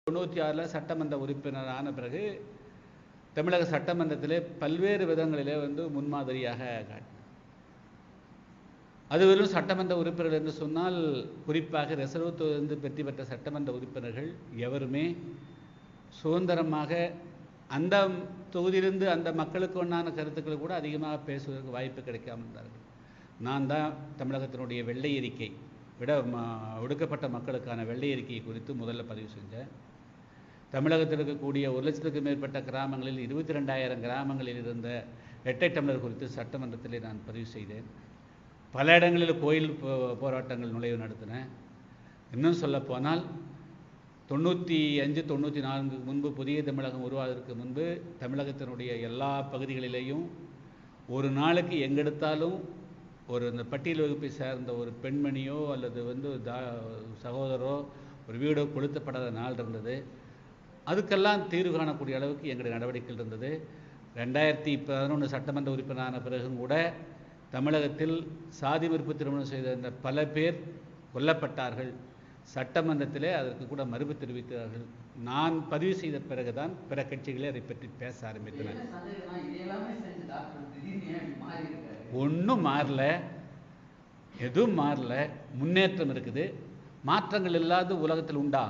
தொண்ணூற்றி ஆறில் சட்டமன்ற உறுப்பினர் ஆன பிறகு தமிழக சட்டமன்றத்திலே பல்வேறு விதங்களிலே வந்து முன்மாதிரியாக காட்டினார் அது வெறும் சட்டமன்ற உறுப்பினர்கள் என்று சொன்னால் குறிப்பாக ரிசர்வ் தொகுதியிலிருந்து வெற்றி பெற்ற சட்டமன்ற உறுப்பினர்கள் எவருமே சுதந்திரமாக அந்த தொகுதியிலிருந்து அந்த மக்களுக்கு ஒன்றான கருத்துக்கள் கூட அதிகமாக பேசுவதற்கு வாய்ப்பு கிடைக்காமல் இருந்தார்கள் நான் தான் தமிழகத்தினுடைய வெள்ளை அறிக்கை விட ம ஒடுக்கப்பட்ட மக்களுக்கான வெள்ளை அறிக்கை குறித்து முதல்ல பதிவு செஞ்சேன் தமிழகத்தில் இருக்கக்கூடிய ஒரு லட்சத்துக்கும் மேற்பட்ட கிராமங்களில் இருபத்தி ரெண்டாயிரம் கிராமங்களில் இருந்த இரட்டை டம்ளர் குறித்து சட்டமன்றத்திலே நான் பதிவு செய்தேன் பல இடங்களில் கோயில் போ- போராட்டங்கள் நுழைவு நடத்தினேன் இன்னும் சொல்லப்போனால் தொண்ணூற்றி அஞ்சு தொண்ணூற்றி நான்கு முன்பு புதிய தமிழகம் உருவாவதற்கு முன்பு தமிழகத்தினுடைய எல்லா பகுதிகளிலேயும் ஒரு நாளுக்கு எங்கெடுத்தாலும் ஒரு இந்த பட்டியல் வகுப்பை சேர்ந்த ஒரு பெண்மணியோ அல்லது வந்து தா சகோதரோ ஒரு வீடோ கொளுத்தப்படாத நாள் இருந்தது அதுக்கெல்லாம் தீர்வு காணக்கூடிய அளவுக்கு எங்களுடைய நடவடிக்கைகள் இருந்தது ரெண்டாயிரத்தி பதினொன்று சட்டமன்ற உறுப்பினரான பிறகும் கூட தமிழகத்தில் சாதி மறுப்பு திருமணம் செய்த இந்த பல பேர் கொல்லப்பட்டார்கள் சட்டமன்றத்திலே அதற்கு கூட மறுப்பு தெரிவித்தார்கள் நான் பதிவு செய்த பிறகுதான் பிற கட்சிகளே அதை பற்றி பேச ஆரம்பித்தன என்ன சந்தேகம்னா, இதையெல்லாமே செஞ்ச டாக்டர் திடீர்னு ஏன் இப்படி மாறி இருக்காரு? ஒன்றும் மாறல எதுவும் மாறல முன்னேற்றம் இருக்குது மாற்றங்கள் இல்லாத உலகத்தில் உண்டா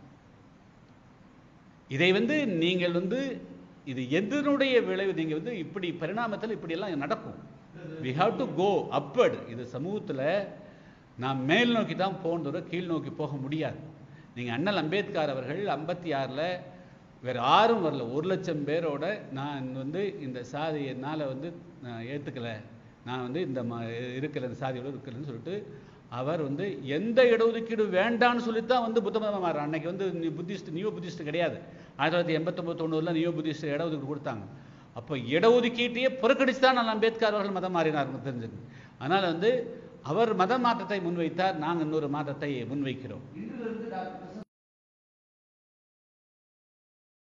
இதை வந்து நீங்கள் வந்து இது எதனுடைய விளைவு நீங்கள் வந்து இப்படி பரிணாமத்தில் இப்படியெல்லாம் நடக்கும் we have to go upward இது சமூகத்தில் நாம் மேல் நோக்கி தான் போகணும் தவிர கீழ் நோக்கி போக முடியாது நீங்கள் அண்ணல் அம்பேத்கர் அவர்கள் ஐம்பத்தி ஆறில் வேறு யாரும் வரல ஒரு லட்சம் பேரோட நான் வந்து இந்த சாதி என்னால் வந்து நான் ஏற்றுக்கலை நான் வந்து இந்த ம இருக்கல இந்த சாதியோட இருக்கலன்னு சொல்லிட்டு அவர் வந்து எந்த இடஒதுக்கீடு வேண்டான்னு சொல்லித்தான் வந்து புத்த மதமாக மாறார் அன்னைக்கு வந்து நீ புத்திஸ்ட் நியோ புத்திஸ்ட் கிடையாது ஆயிரத்தி தொள்ளாயிரத்தி எண்பத்தொம்பது தொண்ணூறில் நியோ புத்திஸ்ட் இடஒதுக்கீடு கொடுத்தாங்க அப்போ இடஒதுக்கீட்டையே புறக்கணிச்சு தான் நான் அம்பேத்கர் அவர்கள் மதம் மாறினார் தெரிஞ்சுங்க அதனால் வந்து அவர் மத மாற்றத்தை முன்வைத்தார் நாங்கள் இன்னொரு மாற்றத்தை முன்வைக்கிறோம் இன்றிலிருந்து டாக்டர்